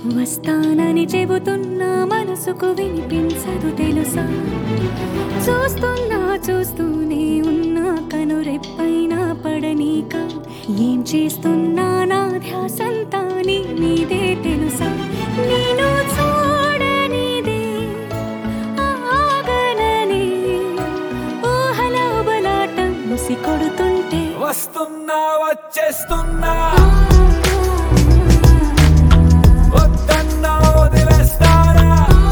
వస్తానని చెబుతున్నా మనసుకు వినిపించదు తెలుసా చూస్తున్నా చూస్తూనే ఉన్నా కనురెప్పైన పడనీక ఏం చేస్తున్నా నా ధ్యాసంతా నీ మీదే తెలుసా నేను చూడనిదే ఆగనని ఊహల బలాటం ముసి కొడుతుంటే వస్తున్నా వచ్చేస్తున్నా వద్దన్నా వదిలేస్తారా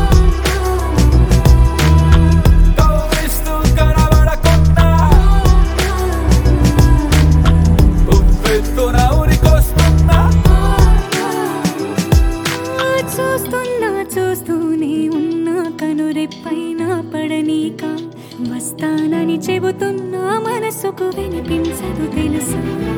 కవ్విస్తూ కనబడకుండా ఉవ్వెత్తున ఉరికొస్తున్నా చూస్తున్నా చూస్తూనే ఉన్నా కనురెప్పైన పడనీక వస్తానని చెబుతున్నా మనసుకు వినిపించదు తెలుసా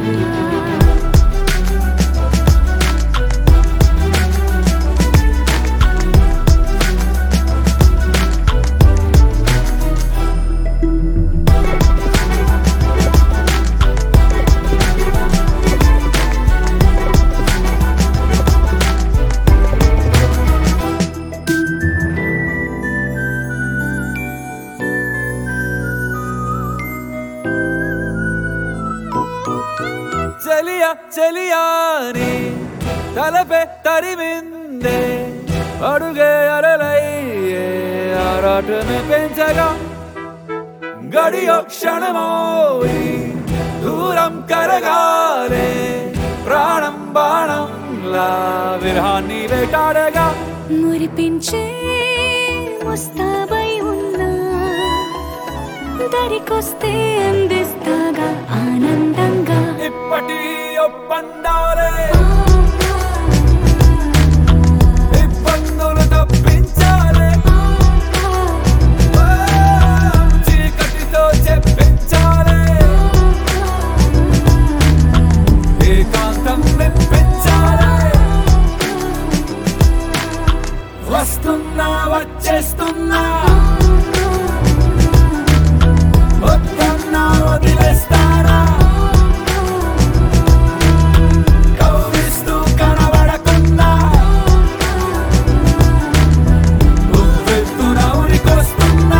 చెలియ చెలియాని తలపే తరిమిందే అడుగే అరలయ్యే ఆరాటమే పెంచగా గడియో క్షణమోయి దూరం కరగాలే ప్రాణం బాణంలా విరహాన్ని వేటాడగా మురిపించే ముస్తాబై ఉన్నా దరికొస్తే అందిస్తాగా ఆనందంగా ఇప్పటి ఒప్పందాలే ఇబ్బందులు తప్పించాలే చీకటితో చెప్పించాలే ఏకాంతం మెప్పించాలే వస్తున్నా వచ్చేస్తున్నా వద్దన్నా వదిలేస్తారా కవ్విస్తూ కనబడకుండా ఉవ్వెత్తున ఉరికొస్తున్నా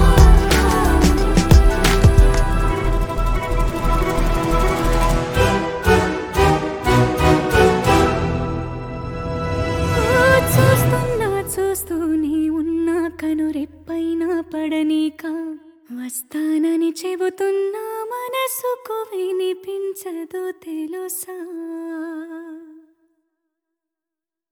చూస్తున్నా చూస్తూనే ఉన్నా కనురెప్పైన పడనీక వస్తానని చెబుతున్నా మనసుకు వినిపించదు తెలుసా